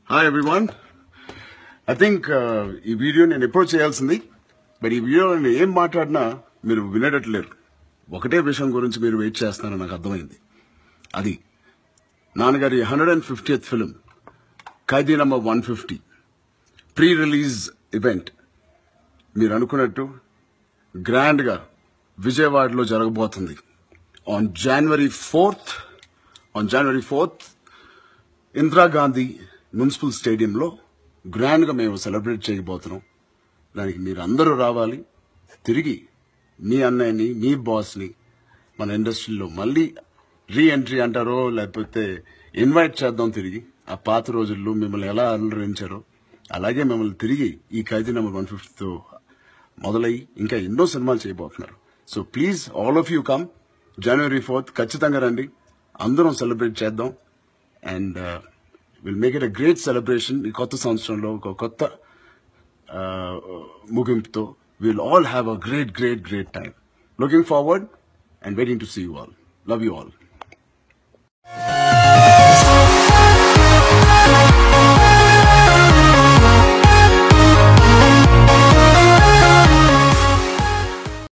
hi everyone I think ఈ video నేను ఎప్పుడు చేయాల్సింది బట్ ఈ వీడియో నేను ఏం మాట్లాడినా మీరు వినేటట్లేరు ఒకటే విషయం గురించి మీరు వెయిట్ చేస్తున్నారని నాకు అర్థమైంది అది నాన్నగారి hundred and fiftieth film Khaidi number one fifty pre release event మీరు అనుకున్నట్టు గ్రాండ్గా విజయవాడలో జరగబోతుంది on January fourth on January fourth Indira Gandhi municipal స్టేడియంలో గ్రాండ్గా మేము సెలబ్రేట్ చేయబోతున్నాం దానికి మీరు అందరూ రావాలి తిరిగి మీ అన్నయ్యని మీ బాస్ని మన ఇండస్ట్రీలో మళ్ళీ రీ ఎంట్రీ అంటారో లేకపోతే ఇన్వైట్ చేద్దాం తిరిగి ఆ పాత రోజుల్లో మిమ్మల్ని ఎలా అలరించారో అలాగే మిమ్మల్ని తిరిగి ఈ ఖైదీ నెంబర్ వన్ ఫిఫ్టీతో మొదలై ఇంకా ఎన్నో సినిమాలు చేయబోతున్నారు so please all of you come January fourth ఖచ్చితంగా రండి అందరం సెలబ్రేట్ చేద్దాం and will make it a great celebration ఈ కొత్త సంవత్సరంలో ఒక కొత్త uh, ముగింపుతో will all have a great great great time looking forward and waiting to see you all love you all